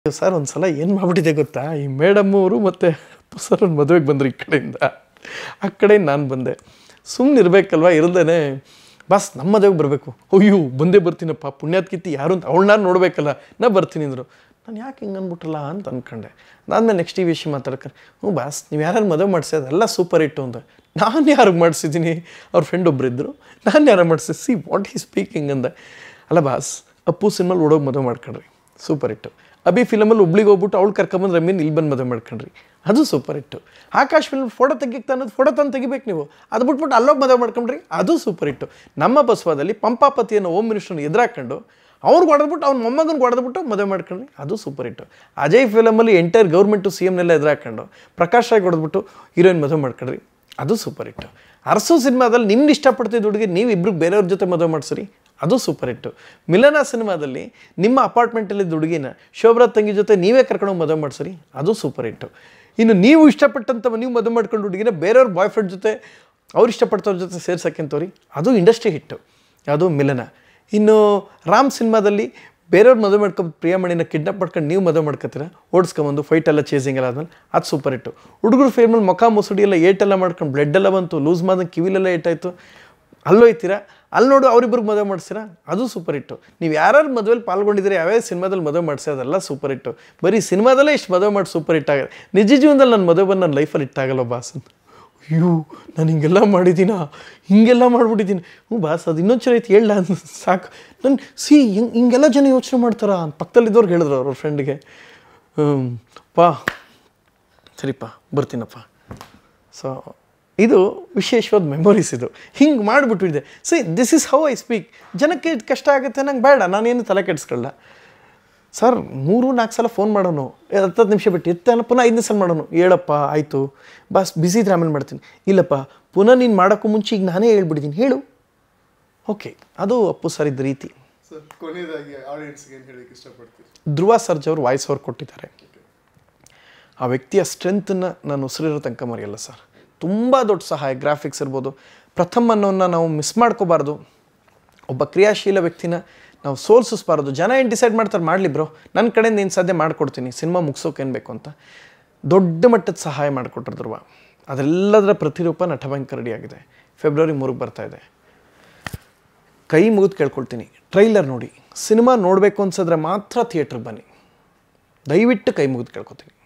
sir ಒಂದು ಸಲ ಏನು ಮಾಡ್ಬಿಟ್ಟಿದೆ ಗೊತ್ತಾ ಈ ಮೇಡಮ್ ಅವರು ಮತ್ತು ಸರ್ ಒಂದು ಮದುವೆಗೆ ಬಂದರು ಈ ಕಡೆಯಿಂದ ಆ ಕಡೆ ನಾನು ಬಂದೆ ಸುಮ್ಮನೆ ಇರಬೇಕಲ್ವ ಇರದೇನೆ ಬಸ್ ನಮ್ಮ ಮದುವೆಗೆ ಬರಬೇಕು ಅಯ್ಯೋ ಬಂದೇ ಬರ್ತೀನಪ್ಪ ಪುಣ್ಯಾತ್ಕಿತ್ತಿ ಯಾರು ಅಂತ ಅವಳನ್ನ ನೋಡಬೇಕಲ್ಲ ನಾ ಬರ್ತೀನಿ ಅಂದರು ನಾನು ಯಾಕೆ ಹಿಂಗೆ ಅಂದ್ಬಿಟ್ರಲ್ಲ ಅಂತ ಅಂದ್ಕೊಂಡೆ ಅದಾದ್ಮೇಲೆ ನೆಕ್ಸ್ಟ್ ಈ ವಿಷಯ ಮಾತಾಡ್ಕೊಂಡು ಹ್ಞೂ ಬಾಸ್ ನೀವು ಯಾರು ಮದುವೆ ಮಾಡಿಸಿ ಅದೆಲ್ಲ ಸೂಪರ್ ಹಿಟ್ಟು ಅಂತ ನಾನು ಯಾರಿಗೆ ಮಾಡಿಸಿದ್ದೀನಿ ಅವ್ರ ಫ್ರೆಂಡ್ ಒಬ್ರು ಇದ್ದರು ನಾನು ಯಾರು ಮಾಡಿಸಿ ಸಿ ವಾಟ್ ಈ ಸ್ಪೀಕಿಂಗ್ ಅಂದೆ ಅಲ್ಲ ಬಾಸ್ ಅಪ್ಪು ಸಿನಿಮಲ್ಲಿ ಓಡೋಗಿ ಮದುವೆ ಮಾಡ್ಕೊಂಡ್ರಿ ಸೂಪರ್ ಹಿಟ್ಟು ಅಭಿ ಫಿಲಮಲ್ಲಿ ಹುಬ್ಳಿಗೆ ಹೋಗ್ಬಿಟ್ಟು ಅವ್ಳು ಕರ್ಕೊಂಬಂದು ರಮೀನ್ ಇಲ್ಲಿ ಬಂದು ಮದುವೆ ಮಾಡ್ಕೊಂಡ್ರಿ ಅದು ಸೂಪರ್ ಹಿಟ್ಟು ಆಕಾಶ್ ಫಿಲ್ಮ್ ಫೋಟೋ ತೆಗಿತಾ ಅನ್ನೋದು ಫೋಟೋ ತಂದು ತೆಗಿಬೇಕು ನೀವು ಅದು ಬಿಟ್ಬಿಟ್ಟು ಅಲ್ಲೋಗಿ ಮದುವೆ ಮಾಡ್ಕೊಂಡ್ರಿ ಅದು ಸೂಪರ್ ಹಿಟ್ಟು ನಮ್ಮ ಬಸವಾದಲ್ಲಿ ಪಂಪಾಪತಿಯನ್ನು ಹೋಮ್ ಮಿನಿಸ್ಟರ್ನ ಎದುರಾಕೊಂಡು ಅವ್ರಿಗೆ ಹೊಡೆದ್ಬಿಟ್ಟು ಅವ್ನ ಮೊಮ್ಮಗನಿಗೆ ಹೊಡೆದ್ಬಿಟ್ಟು ಮದುವೆ ಮಾಡ್ಕೊಂಡ್ರಿ ಅದು ಸೂಪರ್ ಹಿಟ್ಟು ಅಜಯ್ ಫಿಲಮಲ್ಲಿ ಎಂಟೈರ್ ಗೌರ್ಮೆಂಟು ಸಿ ಎಮ್ನೆಲ್ಲ ಎದುರಾಕೊಂಡು ಪ್ರಕಾಶ್ ರಾಯ್ ಹೊಡೆದ್ಬಿಟ್ಟು ಹೀರೋಯಿನ್ ಮದುವೆ ಮಾಡ್ಕೊಂಡ್ರಿ ಅದು ಸೂಪರ್ ಹಿಟ್ಟು ಅರಸು ಸಿನಿಮಾದಲ್ಲಿ ನಿಮ್ಗೆ ಇಷ್ಟಪಡ್ತಿದ್ದ ಹುಡುಗಿ ನೀವು ಇಬ್ರಿಗೆ ಬೇರೆಯವ್ರ ಜೊತೆ ಮದುವೆ ಮಾಡಿಸ್ರಿ ಅದು ಸೂಪರ್ ಹಿಟ್ಟು ಮಿಲನ ಸಿನಿಮಾದಲ್ಲಿ ನಿಮ್ಮ ಅಪಾರ್ಟ್ಮೆಂಟಲ್ಲಿದ್ದ ಹುಡುಗಿನ ಶೋಭ್ರಾ ತಂಗಿ ಜೊತೆ ನೀವೇ ಕರ್ಕೊಂಡು ಮದುವೆ ಮಾಡಿಸ್ರಿ ಅದು ಸೂಪರ್ ಹಿಟ್ಟು ಇನ್ನು ನೀವು ಇಷ್ಟಪಟ್ಟಂಥ ನೀವು ಮದುವೆ ಮಾಡ್ಕೊಂಡು ಹುಡುಗಿನ ಬೇರೆಯವ್ರ ಬಾಯ್ ಫ್ರೆಂಡ್ ಜೊತೆ ಅವ್ರು ಇಷ್ಟಪಡ್ತವ್ರ ಜೊತೆ ಸೇರ್ಸಕ್ಕಂತವ್ರಿ ಅದು ಇಂಡಸ್ಟ್ರಿ ಹಿಟ್ಟು ಅದು ಮಿಲನ ಇನ್ನು ರಾಮ್ ಸಿನಿಮಾದಲ್ಲಿ ಬೇರೆಯವ್ರ ಮದುವೆ ಮಾಡ್ಕೊಂಡು ಪ್ರಿಯಮಣಿನ ಕಿಡ್ನಾಪ್ ಮಾಡ್ಕೊಂಡು ನೀವು ಮದುವೆ ಮಾಡ್ಕೊತೀರ ಓಡಿಸ್ಕೊಂಬಂದು ಫೈಟ್ ಎಲ್ಲ ಚೇಸಿಂಗ್ ಎಲ್ಲ ಆದ್ಮೇಲೆ ಅದು ಸೂಪರ್ ಹಿಟ್ಟು ಹುಡುಗರು ಫೇಮಲ್ಲಿ ಮುಖ ಮುಸುಡಿ ಎಲ್ಲ ಏಟೆಲ್ಲ ಮಾಡ್ಕೊಂಡು ಬ್ಲಡ್ ಎಲ್ಲ ಬಂತು ಲೂಸ್ ಮಾಡ್ದಂಗೆ ಕಿವಿಲೆಲ್ಲ ಏಟಾಯಿತು ಅಲ್ಲೋಯ್ತೀರಾ ಅಲ್ಲಿ ನೋಡು ಅವ್ರಿಬ್ರಿಗೆ ಮದುವೆ ಮಾಡಿಸ್ತೀರಾ ಅದು ಸೂಪರ್ ಹಿಟ್ಟು ನೀವು ಯಾರ್ಯಾರು ಮದುವೆಲಿ ಪಾಲ್ಗೊಂಡಿದ್ದೀರಿ ಯಾವ್ಯಾವ ಸಿನಿಮಾದಲ್ಲಿ ಮದುವೆ ಮಾಡಿಸಿ ಅದೆಲ್ಲ ಸೂಪರ್ ಹಿಟ್ಟು ಬರೀ ಸಿನಿಮಾದಲ್ಲೇ ಇಷ್ಟು ಮದುವೆ ಮಾಡಿ ಸೂಪರ್ ಹಿಟ್ ಆಗಿದೆ ನಿಜ ಜೀವನದಲ್ಲಿ ನನ್ನ ಮದುವೆ ಬಂದು ನನ್ನ ಲೈಫಲ್ಲಿ ಹಿಟ್ಟಾಗಲ್ಲ ಬಾಸ್ ಅಂತ ಅಯ್ಯೋ ನಾನು ಹಿಂಗೆಲ್ಲ ಮಾಡಿದ್ದೀನ ಹಿಂಗೆಲ್ಲ ಮಾಡ್ಬಿಟ್ಟಿದ್ದೀನಿ ಹ್ಞೂ ಬಾಸ್ ಅದು ಇನ್ನೊಂದು ಐತಿ ಹೇಳ ಸಾಕು ನನ್ನ ಸಿ ಹಿಂಗೆ ಹಿಂಗೆಲ್ಲ ಜನ ಯೋಚನೆ ಮಾಡ್ತಾರಾ ಅಂತ ಪಕ್ಕದಲ್ಲಿದ್ದವ್ರಿಗೆ ಹೇಳಿದ್ರು ಅವ್ರ ಫ್ರೆಂಡ್ಗೆ ಪಾ ಸರಿಪ್ಪ ಬರ್ತೀನಪ್ಪ ಸೊ ಇದು ವಿಶೇಷವಾದ ಮೆಮೊರೀಸ್ ಇದು ಹಿಂಗೆ ಮಾಡಿಬಿಟ್ಟಿದೆ see this is how I speak ಜನಕ್ಕೆ ಇದು ಕಷ್ಟ ಆಗುತ್ತೆ ನಂಗೆ ಬೇಡ ನಾನೇನು ತಲೆ ಕೆಡಿಸ್ಕೊಳ್ಳ ಸರ್ ಮೂರು ನಾಲ್ಕು ಸಲ ಫೋನ್ ಮಾಡೋನು ಹತ್ತು ನಿಮಿಷ ಬಿಟ್ಟು ಎತ್ತಾನ ಪುನಃ ಐದನೇ ಸಲ ಮಾಡೋನು ಹೇಳಪ್ಪ ಆಯಿತು ಬಸ್ ಬ್ಯುಸಿ ಇದ್ರೆ ಆಮೇಲೆ ಮಾಡ್ತೀನಿ ಇಲ್ಲಪ್ಪ ಪುನಃ ನೀನು ಮಾಡೋಕ್ಕೂ ಮುಂಚೆ ಈಗ ನಾನೇ ಹೇಳ್ಬಿಟ್ಟಿದ್ದೀನಿ ಹೇಳು ಓಕೆ ಅದು ಅಪ್ಪು ಸರ್ ಇದ್ದ ರೀತಿ ಸರ್ ಕೊನೆಯದಾಗಿ ಆಡಿಯನ್ಸ್ಗೆ ಏನು ಹೇಳಕ್ಕೆ ಇಷ್ಟಪಡ್ತೀರಿ ಧ್ರುವ ಸರ್ಜ್ ಅವರು ವಾಯ್ಸ್ ಓವರ್ ಕೊಟ್ಟಿದ್ದಾರೆ ಆ ವ್ಯಕ್ತಿಯ ಸ್ಟ್ರೆಂತನ್ನು ನಾನು ಉಸಿರಿರೋ ತನಕ ಮರೆಯಲ್ಲ ಸರ್ ತುಂಬ ದೊಡ್ಡ ಸಹಾಯ ಗ್ರಾಫಿಕ್ಸ್ ಇರ್ಬೋದು ಪ್ರಥಮ್ ಅನ್ನೋನ್ನ ನಾವು ಮಿಸ್ ಮಾಡ್ಕೋಬಾರ್ದು ಒಬ್ಬ ಕ್ರಿಯಾಶೀಲ ವ್ಯಕ್ತಿನ ನಾವು ಸೋಲ್ಸಿಸ್ಬಾರ್ದು ಜನ ಏನು ಡಿಸೈಡ್ ಮಾಡ್ತಾರೆ ಮಾಡಲಿ ಬ್ರೋ ನನ್ನ ಕಡೆಯಿಂದ ಏನು ಸಾಧ್ಯ ಮಾಡಿಕೊಡ್ತೀನಿ ಸಿನಿಮಾ ಮುಗಿಸೋಕೆ ಏನು ಬೇಕು ಅಂತ ದೊಡ್ಡ ಮಟ್ಟದ ಸಹಾಯ ಮಾಡಿಕೊಟ್ರು ಧ್ರುವ ಅದೆಲ್ಲದರ ಪ್ರತಿರೂಪ ನಟಭಯಂಕರ ರೆಡಿಯಾಗಿದೆ ಫೆಬ್ರವರಿ ಮೂರಿಗೆ ಬರ್ತಾ ಇದೆ ಕೈ ಮುಗಿದು ಕೇಳ್ಕೊಳ್ತೀನಿ ಟ್ರೈಲರ್ ನೋಡಿ ಸಿನಿಮಾ ನೋಡಬೇಕು ಅನ್ಸಿದ್ರೆ ಮಾತ್ರ ಥಿಯೇಟ್ರಿಗೆ ಬನ್ನಿ ದಯವಿಟ್ಟು ಕೈ ಮುಗಿದು ಕೇಳ್ಕೊತೀನಿ